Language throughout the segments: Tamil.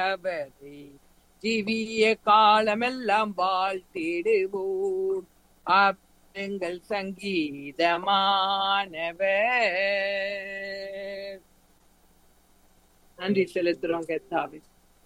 அவரை ஜீவிய காலமெல்லாம் வாழ்த்திடுவோம் அப் எங்கள் சங்கீதமானவர் நன்றி செலுத்துறோம் கத்தாவே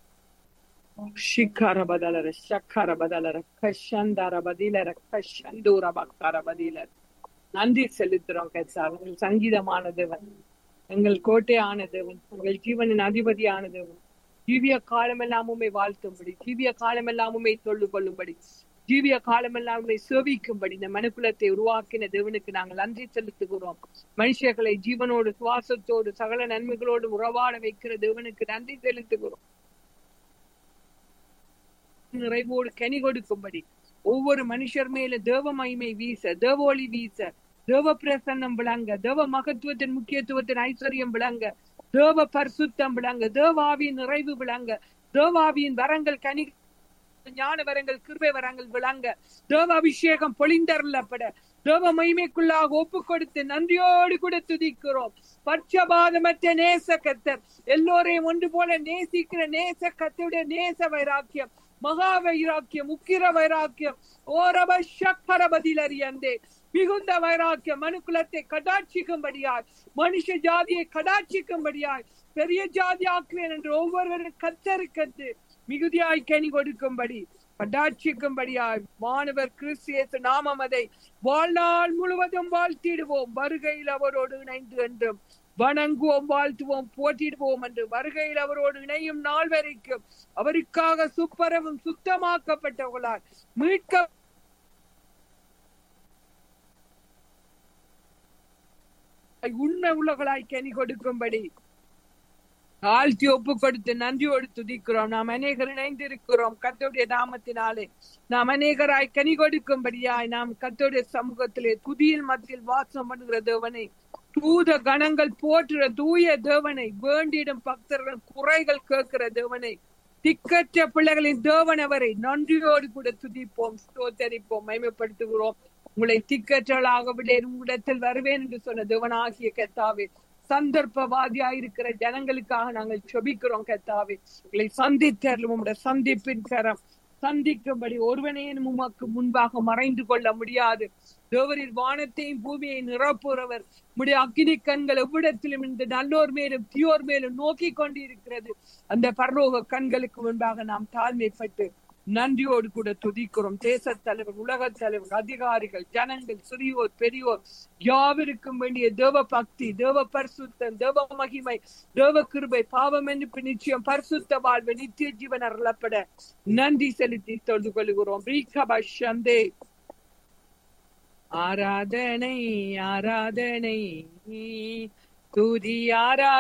ಶಿಖರ ಬದಲರ ಶಖರ ಬದಲರ ಕஷந்தர பதிலர கஷந்தூர பக்தர பதிலர் நன்றி செலுத்துறோம் கத்தாவே எங்கள் சங்கீதமான தேவன் எங்கள் கோட்டையான தேவன் எங்கள் ஜீவனின் அதிபதியான தேவன் ஜீவிய காலமெல்லாம் உண்மை வாழ்த்தும்படி ஜீவிய காலமெல்லாம் உண்மை தொழு கொள்ளும்படி ஜீவிய காலமெல்லாம் உண்மை சேவிக்கும்படி இந்த மனுக்குலத்தை உருவாக்கின தேவனுக்கு நாங்கள் நன்றி செலுத்துகிறோம் மனுஷர்களை ஜீவனோடு சுவாசத்தோடு சகல நன்மைகளோடு உறவாட வைக்கிற தேவனுக்கு நன்றி செலுத்துகிறோம் நிறைவோடு கனி கொடுக்கும்படி ஒவ்வொரு மனுஷர் மேல தேவ மகிமை வீச தேவ ஒளி வீச தேவ பிரசன்னம் விளங்க தேவ மகத்துவத்தின் முக்கியத்துவத்தின் ஐஸ்வர்யம் விளங்க தேவ பரிசுத்தம் விளங்க தேவாவியின் நிறைவு விளங்க தேவாவியின் வரங்கள் கனி ஞான வரங்கள் கிருபை வரங்கள் விளங்க தேவ அபிஷேகம் பொழிந்தருளப்பட தேவ மகிமைக்குள்ளாக ஒப்பு கொடுத்து நன்றியோடு கூட துதிக்கிறோம் பட்சபாதமற்ற நேச கத்தர் எல்லோரையும் ஒன்று போல நேசிக்கிற நேச கத்தருடைய நேச வைராக்கியம் மகா வைராக்கியம் உக்கிர வைராக்கியம் ஓரப சக்கர பதிலறியந்தே மிகுந்த வைராக்கியம் மனுக்குலத்தை கடாட்சிக்கும்படியாய் மனுஷ ஜாதியை கடாட்சிக்கும்படியாய் பெரிய ஜாதி ஆக்குவேன் என்று ஒவ்வொருவரும் கத்தருக்கத்து மிகுதியாய் கனி கொடுக்கும்படி கடாட்சிக்கும்படியாய் மாணவர் கிறிஸ்தியேசு நாமம் அதை வாழ்நாள் முழுவதும் வாழ்த்திடுவோம் வருகையில் அவரோடு இணைந்து என்றும் வணங்குவோம் வாழ்த்துவோம் போட்டிடுவோம் என்று வருகையில் அவரோடு இணையும் நாள் வரைக்கும் அவருக்காக சுப்பரவும் சுத்தமாக்கப்பட்டவர்களால் மீட்க உண்மை உள்ளவர்களாய் கனி கொடுக்கும்படி தாழ்த்தி ஒப்பு கொடுத்து நன்றியோடு துதிக்கிறோம் நாம் அநேகர் இணைந்திருக்கிறோம் கத்தோடைய நாமத்தினாலே நாம் அநேகராய் கனி கொடுக்கும்படியாய் நாம் கத்தோடைய சமூகத்திலே துதியில் மத்தியில் வாசம் பண்ணுகிற தேவனை தூத கணங்கள் போற்றுற தூய தேவனை வேண்டிடும் பக்தர்கள் குறைகள் கேட்கிற தேவனை திக்கற்ற பிள்ளைகளின் தேவனவரை நன்றியோடு கூட துதிப்போம் ஸ்தோத்தரிப்போம் மைமைப்படுத்துகிறோம் உங்களை திக்கற்றலாக விட உங்களிடத்தில் வருவேன் என்று சொன்ன தேவனாகிய கத்தாவே சந்தர்ப்பவாதியாயிருக்கிற ஜனங்களுக்காக நாங்கள் செபிக்கிறோம் கத்தாவே உங்களை சந்தித்தரலும் உங்களுடைய சந்திப்பின் கரம் சந்திக்கும்படி ஒருவனையும் உமக்கு முன்பாக மறைந்து கொள்ள முடியாது தேவரின் வானத்தையும் பூமியை நிரப்புறவர் உடைய அக்கினி கண்கள் எவ்விடத்திலும் இந்த நல்லோர் மேலும் தீயோர் மேலும் நோக்கி கொண்டிருக்கிறது அந்த பரலோக கண்களுக்கு முன்பாக நாம் தாழ்மைப்பட்டு நன்றியோடு கூட துதிக்கிறோம் தேச தலைவர் உலக தலைவர் அதிகாரிகள் ஜனங்கள் சிறியோர் பெரியோர் யாவிருக்கும் வேண்டிய தேவ பக்தி தேவ பரிசுத்தம் தேவ மகிமை தேவ கிருபை பாவம் என்று நிச்சயம் பரிசுத்த வாழ்வு நித்திய ஜீவன் அருளப்பட நன்றி செலுத்தி தொழுது கொள்கிறோம் ரீகபஷந்தே ஆராதனை ஆராதனை துதி ஆரா